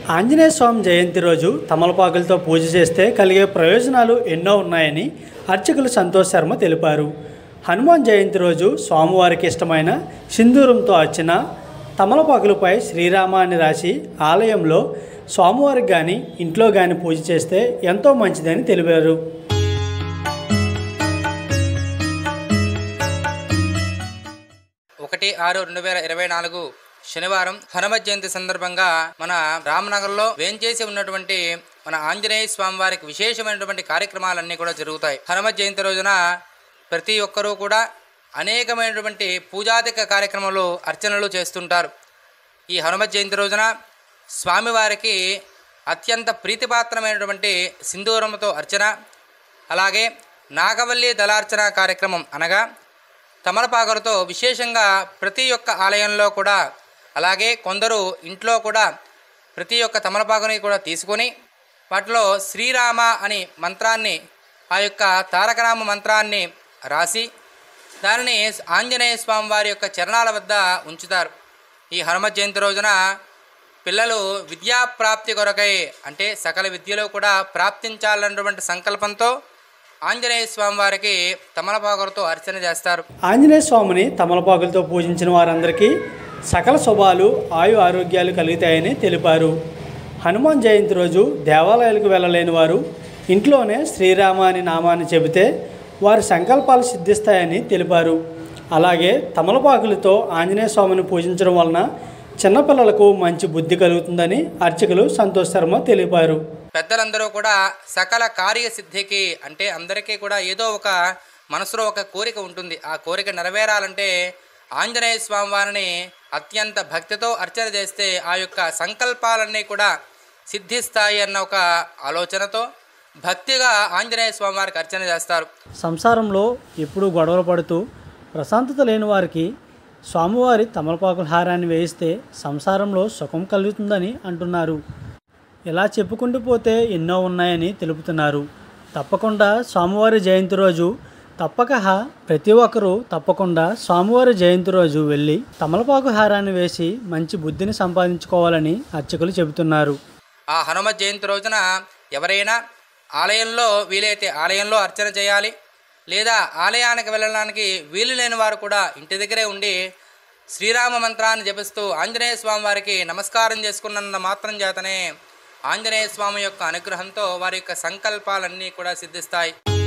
ఆంజనేయ స్వామి జయంతి రోజు తమలపాకులతో పూజ చేస్తే కలిగే ప్రయోజనాలు ఎన్నో ఉన్నాయని అర్చకులు సంతోష్ శర్మ తెలిపారు హనుమాన్ జయంతి రోజు స్వామివారికి ఇష్టమైన సింధూరంతో అర్చన తమలపాకులపై శ్రీరామ అని రాసి ఆలయంలో స్వామివారికి కానీ ఇంట్లో కానీ పూజ చేస్తే ఎంతో మంచిదని తెలిపారు ఒకటి ఆరు రెండు వేల ఇరవై నాలుగు శనివారం హనుమ జయంతి సందర్భంగా మన రామనగర్లో వేంచేసి ఉన్నటువంటి మన ఆంజనేయ స్వామి వారికి విశేషమైనటువంటి కార్యక్రమాలన్నీ కూడా జరుగుతాయి హనుమ జయంతి రోజున ప్రతి ఒక్కరూ కూడా అనేకమైనటువంటి పూజాధిక కార్యక్రమాలు అర్చనలు చేస్తుంటారు ఈ హనుమ జయంతి రోజున స్వామివారికి అత్యంత ప్రీతిపాత్రమైనటువంటి సింధూరముతో అర్చన అలాగే నాగవల్లి దళార్చన కార్యక్రమం అనగా తమలపాకులతో విశేషంగా ప్రతి ఒక్క ఆలయంలో కూడా అలాగే కొందరు ఇంట్లో కూడా ప్రతి ఒక్క తమలపాకుని కూడా తీసుకొని వాటిలో శ్రీరామ అని మంత్రాన్ని ఆ యొక్క తారకరామ మంత్రాన్ని రాసి దానిని ఆంజనేయ స్వామి వారి యొక్క చరణాల వద్ద ఉంచుతారు ఈ హనుమ జయంతి రోజున పిల్లలు విద్యా ప్రాప్తి కొరకై అంటే సకల విద్యలో కూడా ప్రాప్తించాలన్నటువంటి సంకల్పంతో ఆంజనేయ స్వామి వారికి తమలపాకులతో అర్చన చేస్తారు ఆంజనేయ స్వామిని తమలపాకులతో పూజించిన వారందరికీ సకల శుభాలు ఆయు ఆరోగ్యాలు కలుగుతాయని తెలిపారు హనుమాన్ జయంతి రోజు దేవాలయాలకు వెళ్ళలేని వారు ఇంట్లోనే శ్రీరామ అని నామాన్ని చెబితే వారి సంకల్పాలు సిద్ధిస్తాయని తెలిపారు అలాగే తమలపాకులతో ఆంజనేయ స్వామిని పూజించడం వలన చిన్నపిల్లలకు మంచి బుద్ధి కలుగుతుందని అర్చకులు సంతోష్ శర్మ తెలిపారు పెద్దలందరూ కూడా సకల కార్యసిద్ధికి అంటే అందరికీ కూడా ఏదో ఒక మనసులో ఒక కోరిక ఉంటుంది ఆ కోరిక నెరవేరాలంటే ఆంజనేయ స్వామి వారిని అత్యంత భక్తితో అర్చన చేస్తే ఆ యొక్క సంకల్పాలన్నీ కూడా సిద్ధిస్తాయి అన్న ఒక ఆలోచనతో భక్తిగా ఆంజనేయ స్వామి వారికి అర్చన చేస్తారు సంసారంలో ఎప్పుడూ గొడవలు పడుతూ ప్రశాంతత లేని వారికి స్వామివారి తమలపాకుల హారాన్ని వేయిస్తే సంసారంలో సుఖం కలుగుతుందని అంటున్నారు ఇలా చెప్పుకుంటూ పోతే ఎన్నో ఉన్నాయని తెలుపుతున్నారు తప్పకుండా స్వామివారి జయంతి రోజు తప్పక హ- ప్రతి ఒక్కరూ తప్పకుండా స్వామివారి జయంతి రోజు వెళ్ళి తమలపాకు హారాన్ని వేసి మంచి బుద్ధిని సంపాదించుకోవాలని అర్చకులు చెబుతున్నారు ఆ హనుమ జయంతి రోజున ఎవరైనా ఆలయంలో వీలైతే ఆలయంలో అర్చన చేయాలి లేదా ఆలయానికి వెళ్ళడానికి వీలు లేని వారు కూడా ఇంటి దగ్గరే ఉండి శ్రీరామ మంత్రాన్ని జపిస్తూ ఆంజనేయ స్వామి వారికి నమస్కారం చేసుకున్నంత మాత్రం చేతనే ఆంజనేయ స్వామి యొక్క అనుగ్రహంతో వారి యొక్క సంకల్పాలన్నీ కూడా సిద్ధిస్తాయి